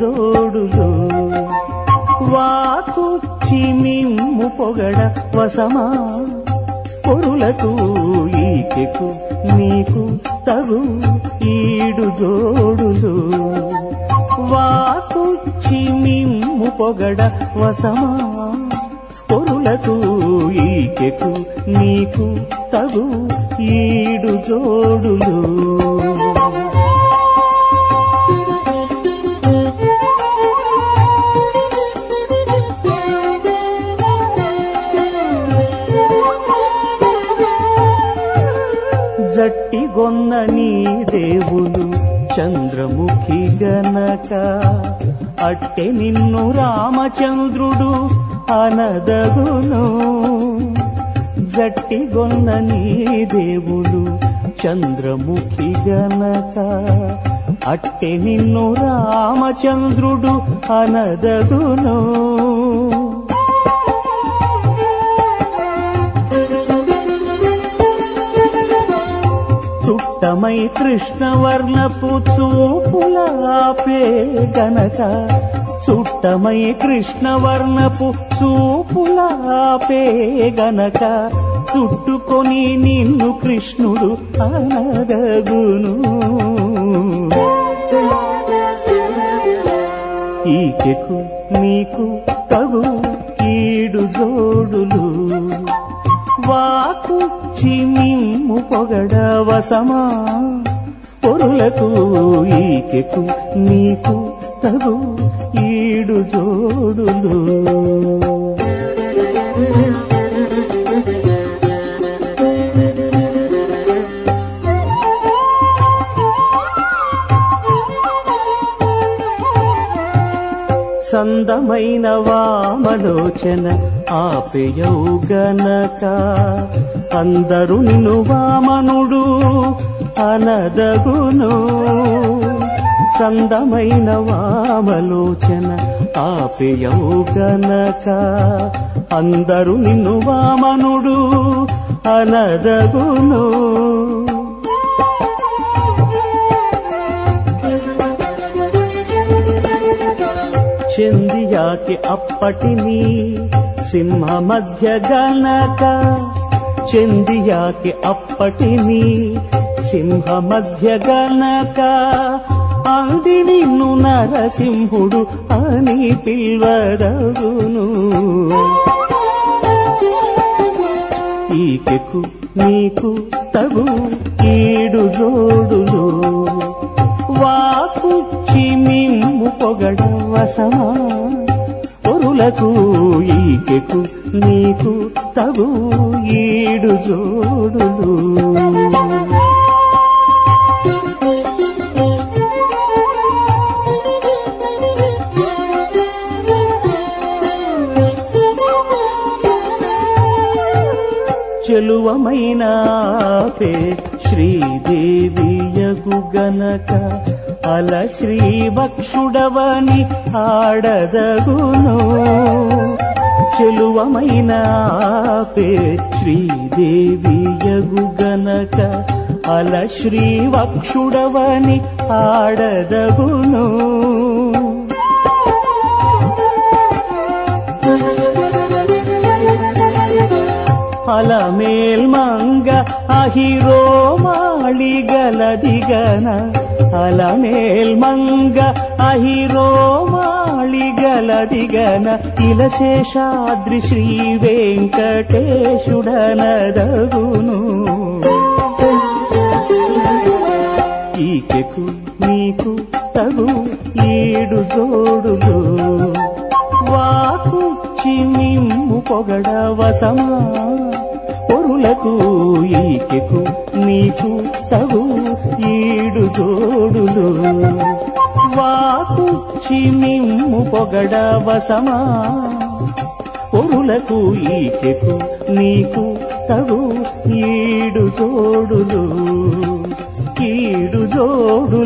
జోడులు వాకుచ్చి మిమ్ము పొగడ వసమా పొరులకు ఈకెకు నీకు తగు ఈడు జోడులు వాకుచ్చి మిమ్ము పొగడ వసమా పొరులకు ఈకెకు నీకు తగు ఈడు జోడులు జట్టిగొన్న నీ దేవులు చంద్రముఖి గనక అట్టె నిన్ను రామచంద్రుడు అనదగును జట్టిగొన్న నీ దేవులు చంద్రముఖి గనక అట్టె నిన్ను రామచంద్రుడు అనదగును చుట్టమై కృష్ణవర్ణపు చూపులాపే గనక చుట్టమై కృష్ణవర్ణపు చూపులాపే గనక చుట్టుకొని నిన్ను కృష్ణుడు అనదగును ఈకెకు నీకు తగు కీడు జోడులు వాకుచ్చి మిమ్ము పొగడ వసమా పొరులకు ఈకెకు నీకు తగు ఈడు జోడులు సందమైన వామలోచన ఆపెయౌ గనక అందరు నిన్ను వామనుడు అనదగును సందమైన వామలోచన ఆపెయౌ గనక అందరు నిన్ను వామనుడు అనదగును చెందియాకి అప్పటిని సింహ మధ్య గనక చెందియాకి అప్పటిని సింహ మధ్య గనక అంది నిన్ను నరసింహుడు అని పిల్వదగును ఈకెకు నీకు తగు ఈడు జోడులు వాకుచ్చి మిమ్ము పొగడ వసమా పొరులకు ఈకెకు నీకు తగు ఈడు జోడులు చెలువమైన పే శ్రీదేవియగు గనక అల శ్రీ భక్షుడవని ఆడదగును చెలువమైన పే శ్రీదేవియగు గనక అల శ్రీ వక్షుడవని ఆడదగును అలమేల్ మంగ అహిరో మాళిగలదిగన అలమేల్ మంగ అహిరో మాళిగలదిగన ఇలశేషాద్రి శ్రీ వెంకటేశుడనదగును ఈకెకు నీకు తగు ఈడు జోడులు వాకుచ్చి నిమ్ము పొగడ వసమా పొరులకు ఈకెకు నీకు తగు ఈడు జోడులు వాకుచ్చి మిమ్ము పొగడ వసమా పొరులకు ఈకెకు నీకు తగు ఈడు జోడులు ఈడు జోడులు